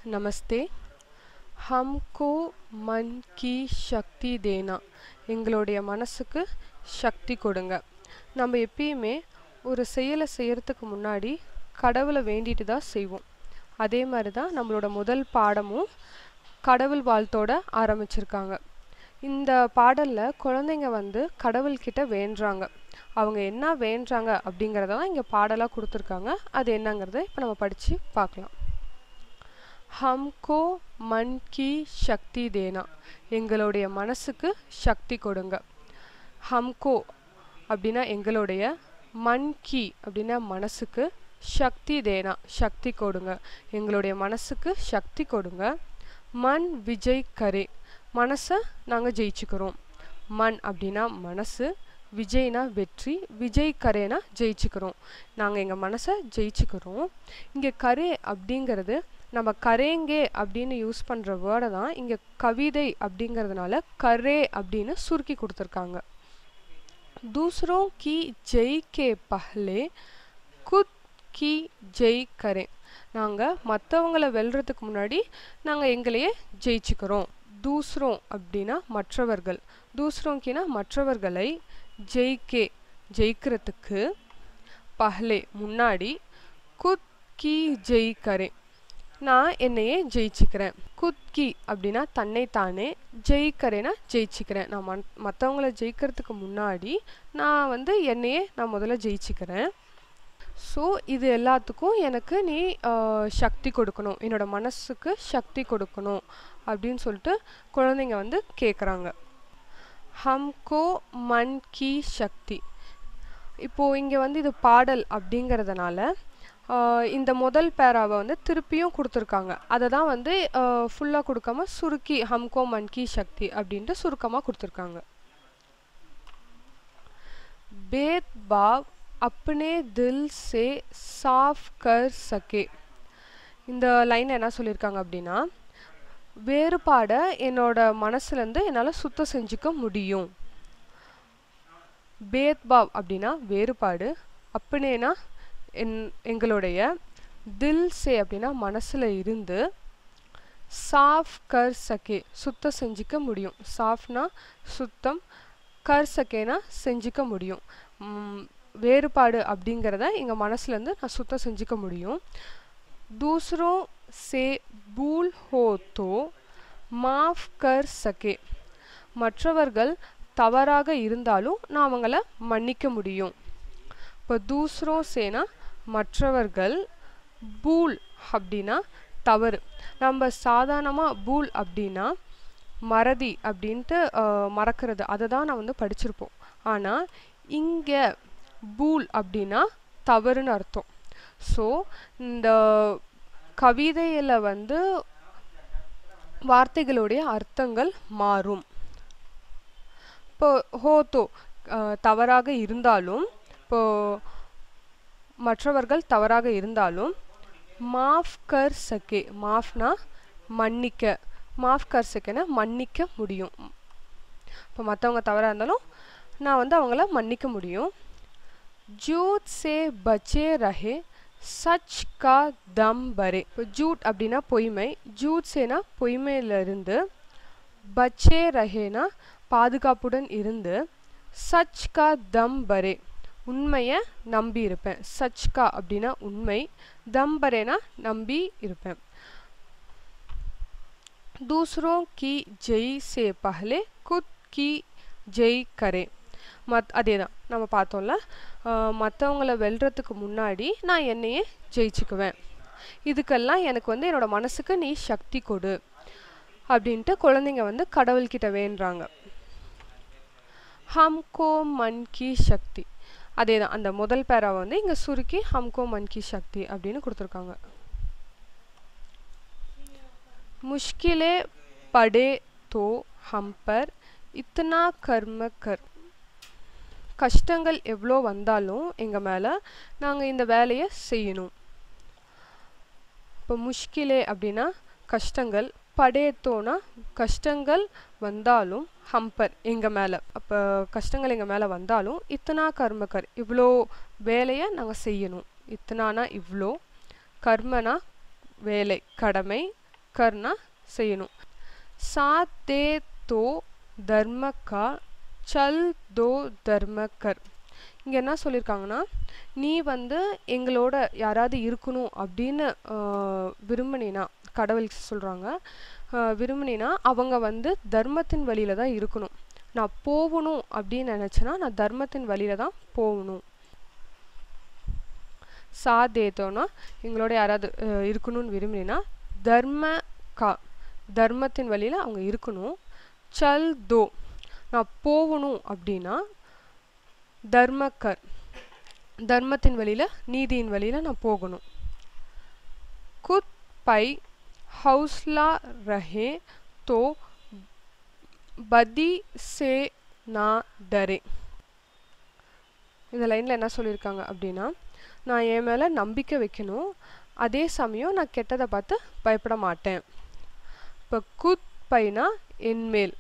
நமஸ்தே ஹம்கோ மன் கி சக்தி தேனா எங்களுடைய மனசுக்கு சக்தி கொடுங்க நம்ம எப்பயுமே ஒரு செயலை செய்யறதுக்கு முன்னாடி கடவுளை வேண்டிட்டு தான் செய்வோம் அதே மாதிரி தான் நம்மளோட முதல் பாடமும் கடவுள் வாழ்த்தோட ஆரம்பிச்சிருக்காங்க இந்த பாடலில் குழந்தைங்க வந்து கடவுள்கிட்ட வேண்டுறாங்க அவங்க என்ன வேண்டுறாங்க அப்படிங்கிறத தான் இங்கே பாடலாக கொடுத்துருக்காங்க அது என்னங்கிறத இப்போ நம்ம படித்து பார்க்கலாம் ஹம்கோ மன் கி சக்தி தேனா எங்களுடைய மனசுக்கு சக்தி கொடுங்க ஹம்கோ அப்படின்னா எங்களுடைய மன் கி அப்படின்னா மனசுக்கு சக்தி தேனா சக்தி கொடுங்க எங்களுடைய மனசுக்கு சக்தி கொடுங்க மன் விஜய் கரே மனசை நாங்கள் ஜெயிச்சுக்கிறோம் மன் அப்படின்னா மனசு விஜய்னா வெற்றி விஜய் கரேனா ஜெயிச்சுக்கிறோம் நாங்கள் எங்கள் மனசை ஜெயிச்சுக்கிறோம் இங்கே கரே அப்படிங்கிறது நம்ம கரேங்கே அப்படின்னு யூஸ் பண்ணுற வேர்டை தான் இங்கே கவிதை அப்படிங்கிறதுனால கரே அப்படின்னு சுருக்கி கொடுத்துருக்காங்க दूसरों की जय के पहले खुद की ஜெய் கரே நாங்கள் மற்றவங்கள வெல்றதுக்கு முன்னாடி நாங்கள் எங்களையே ஜெயிச்சுக்கிறோம் தூஸ்ரோம் அப்படின்னா மற்றவர்கள் தூஸ்ரோங்கினா மற்றவர்களை ஜெயிக்கே ஜெயிக்கிறதுக்கு பஹ்லே முன்னாடி குத் கி ஜெய் கரே நான் என்னையே ஜெயிச்சுக்கிறேன் குத்கி அப்படின்னா தன்னைத்தானே ஜெயிக்கிறேன்னா ஜெயிச்சுக்கிறேன் நான் மன் மற்றவங்கள ஜெயிக்கிறதுக்கு முன்னாடி நான் வந்து என்னையே நான் முதல்ல ஜெயிச்சுக்கிறேன் ஸோ இது எல்லாத்துக்கும் எனக்கு நீ சக்தி கொடுக்கணும் என்னோட மனசுக்கு சக்தி கொடுக்கணும் அப்படின்னு சொல்லிட்டு குழந்தைங்க வந்து கேட்குறாங்க ஹம்கோ மன் கி சக்தி இப்போது இங்கே வந்து இது பாடல் அப்படிங்கிறதுனால இந்த முதல் பேராவை வந்து திருப்பியும் கொடுத்துருக்காங்க அதை தான் வந்து ஃபுல்லாக கொடுக்காம சுருக்கி ஹம்கோ மன் கி சக்தி அப்படின்ட்டு சுருக்கமாக கொடுத்துருக்காங்க பேத் பாவ் அப்னே தில் சே சாஃப் கர் சகே இந்த லைன் என்ன சொல்லியிருக்காங்க அப்படின்னா வேறுபாடை என்னோட மனசுலேருந்து என்னால் சுத்தம் செஞ்சுக்க முடியும் பேத்பாவ் அப்படின்னா வேறுபாடு அப்படின்னா என் எங்களுடைய தில் சே அப்படின்னா மனசில் இருந்து சாஃப் கர் சகே சுத்தம் செஞ்சுக்க முடியும் சாஃப்னா சுத்தம் கர் சகேனா செஞ்சுக்க முடியும் வேறுபாடு அப்படிங்கிறத எங்கள் மனசுலேருந்து நான் சுத்தம் செஞ்சுக்க முடியும் தூசரோ சே பூல் ஹோ தோ மாஃப் கர் சகே மற்றவர்கள் தவறாக இருந்தாலும் நான் அவங்கள மன்னிக்க முடியும் இப்போ தூசரோ சேனா மற்றவர்கள் பூல் அப்படின்னா தவறு நம்ம சாதாரணமாக பூல் அப்படின்னா மறதி அப்படின்ட்டு மறக்கிறது அதை தான் நான் வந்து படிச்சிருப்போம் ஆனால் இங்கே பூல் அப்படின்னா தவறுன்னு அர்த்தம் ஸோ இந்த கவிதையில் வந்து வார்த்தைகளுடைய அர்த்தங்கள் மாறும் இப்போ ஹோத்தோ தவறாக இருந்தாலும் இப்போது மற்றவர்கள் தவறாக இருந்தாலும் மாஃப் கர் சகே மாஃப்னா மன்னிக்க மாஃப் கர் சகேனா மன்னிக்க முடியும் இப்போ மற்றவங்க தவறாக இருந்தாலும் நான் வந்து அவங்கள மன்னிக்க முடியும் ஜூட் சே பச்சே ரஹே சச் கா தம் பரே இப்போ ஜூட் அப்படின்னா பொய்மை ஜூட் சேனா பொய்மையிலிருந்து பச்சே ரஹேனா பாதுகாப்புடன் இருந்து சச் கா தம் பரே உண்மையை நம்பி இருப்பேன் சச்கா அப்படின்னா உண்மை தம்பரேனா நம்பி இருப்பேன் दूसरों की ஜெய் சே பஹலே குத் கி ஜெய் கரே மத் அதே தான் நம்ம பார்த்தோம்ல மற்றவங்கள வெல்றதுக்கு முன்னாடி நான் என்னையே ஜெயிச்சுக்குவேன் இதுக்கெல்லாம் எனக்கு வந்து என்னோட மனசுக்கு நீ சக்தி கொடு அப்படின்ட்டு குழந்தைங்க வந்து கடவுள்கிட்ட வேண்டுறாங்க ஹம்கோ மன் கி சக்தி அதே தான் அந்த முதல் பேராவை வந்து இங்கே சுருக்கி ஹம்கோ மன் கி சக்தி அப்படின்னு கொடுத்துருக்காங்க முஷ்கிலே படே தோ ஹம்பர் இத்தனா கர்ம கர் கஷ்டங்கள் எவ்வளோ வந்தாலும் எங்கள் மேலே நாங்கள் இந்த வேலையை செய்யணும் இப்போ முஷ்கிலே அப்படின்னா கஷ்டங்கள் படேத்தோனா கஷ்டங்கள் வந்தாலும் ஹம்பர் எங்கள் மேலே அப்போ கஷ்டங்கள் எங்கள் மேலே வந்தாலும் இத்தனா கர்மக்கர் இவ்வளோ வேலையை நாங்கள் செய்யணும் இத்தனானா இவ்வளோ கர்மனா வேலை கடமை கர்னா செய்யணும் சாத் தே தோ தர்ம கா சல் தோ தர்ம கர் இங்கே என்ன சொல்லியிருக்காங்கன்னா நீ வந்து எங்களோட யாராவது இருக்கணும் அப்படின்னு ஆஹ், விரும்பினீனா கடவுள் சொல்கிறாங்க விரும்பினீனா அவங்க வந்து தர்மத்தின் வழியில தான் இருக்கணும் நான் போகணும் அப்படின்னு நினச்சேன்னா நான் தர்மத்தின் வழியில தான் போகணும் சாதேதோனா எங்களோட யாராவது அஹ், இருக்கணும்னு விரும்பினா தர்ம கா தர்மத்தின் வழியில அவங்க இருக்கணும் சல் தோ நான் போகணும் அப்படின்னா தர்மக்கர் தர்மத்தின் வழியில நீதியின் வழியில நான் போகணும் குத் பை ஹவுஸ்லா ரஹே தோ பதி சே நா டரே இந்த லைனில் என்ன சொல்லியிருக்காங்க அப்படின்னா நான் என் மேலே நம்பிக்கை வைக்கணும் அதே சமயம் நான் கெட்டதை பார்த்து பயப்பட மாட்டேன் இப்போ குத் பைனா என்மேல்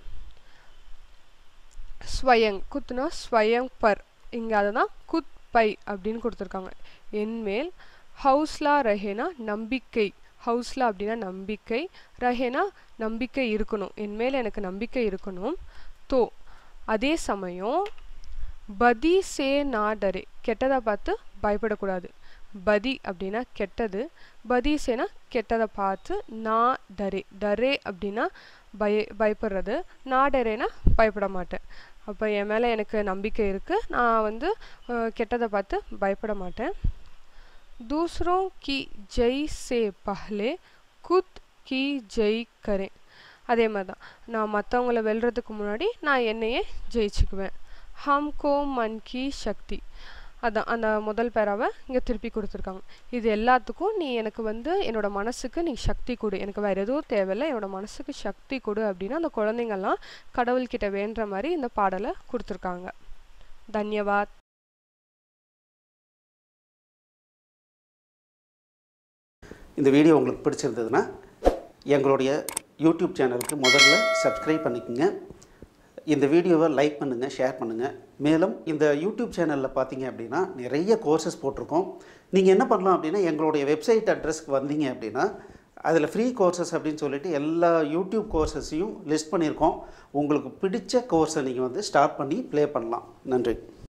ஸ்வயங் குத்னா ஸ்வயங் பர் இங்கே அதை தான் குத் பை அப்படின்னு கொடுத்துருக்காங்க என்மேல் ஹவுஸ்லா ரஹேனா நம்பிக்கை ஹவுஸ்லா அப்படின்னா நம்பிக்கை ரஹேனா நம்பிக்கை இருக்கணும் என்மேல் எனக்கு நம்பிக்கை இருக்கணும் தோ அதே சமயம் பதி சே நாடரே கெட்டதை பார்த்து பயப்படக்கூடாது பதி அப்படின்னா கெட்டது பதி சேனா கெட்டதை பார்த்து நா டரே டரே அப்படின்னா பய பயப்படுறது நாடரேனா பயப்பட மாட்டேன் அப்போ என் மேலே எனக்கு நம்பிக்கை இருக்குது நான் வந்து அஹ், கெட்டதை பார்த்து பயப்பட மாட்டேன் दूसरों की जय से पहले खुद की जय करें அதே மாதிரி தான் நான் மற்றவங்கள வெல்றதுக்கு முன்னாடி நான் என்னையே ஜெயிச்சுக்குவேன் ஹம்கோ மன் கி சக்தி அதான் அந்த முதல் பேராவை இங்கே திருப்பி கொடுத்துருக்காங்க இது எல்லாத்துக்கும் நீ எனக்கு வந்து என்னோட மனசுக்கு நீ சக்தி கொடு எனக்கு வேறு எதுவும் தேவையில்லை என்னோட மனசுக்கு சக்தி கொடு அப்படின்னா அந்த குழந்தைங்கள்லாம் கடவுள்கிட்ட வேண்டுற மாதிரி இந்த பாடலை கொடுத்துருக்காங்க தன்யவாத் இந்த வீடியோ உங்களுக்கு பிடிச்சிருந்ததுன்னா எங்களுடைய யூடியூப் சேனலுக்கு முதல்ல சப்ஸ்கிரைப் பண்ணிக்கோங்க இந்த வீடியோவை லைக் பண்ணுங்கள் ஷேர் பண்ணுங்கள் மேலும் இந்த யூடியூப் சேனலில் பார்த்தீங்க அப்படின்னா நிறைய கோர்சஸ் போட்டிருக்கோம் நீங்கள் என்ன பண்ணலாம் அப்படின்னா எங்களுடைய வெப்சைட் அட்ரஸ்க்கு வந்தீங்க அப்படின்னா அதில் ஃப்ரீ கோர்சஸ் அப்படின்னு சொல்லிட்டு எல்லா யூடியூப் கோர்சஸையும் லிஸ்ட் பண்ணியிருக்கோம் உங்களுக்கு பிடிச்ச கோர்ஸை நீங்கள் வந்து ஸ்டார்ட் பண்ணி ப்ளே பண்ணலாம் நன்றி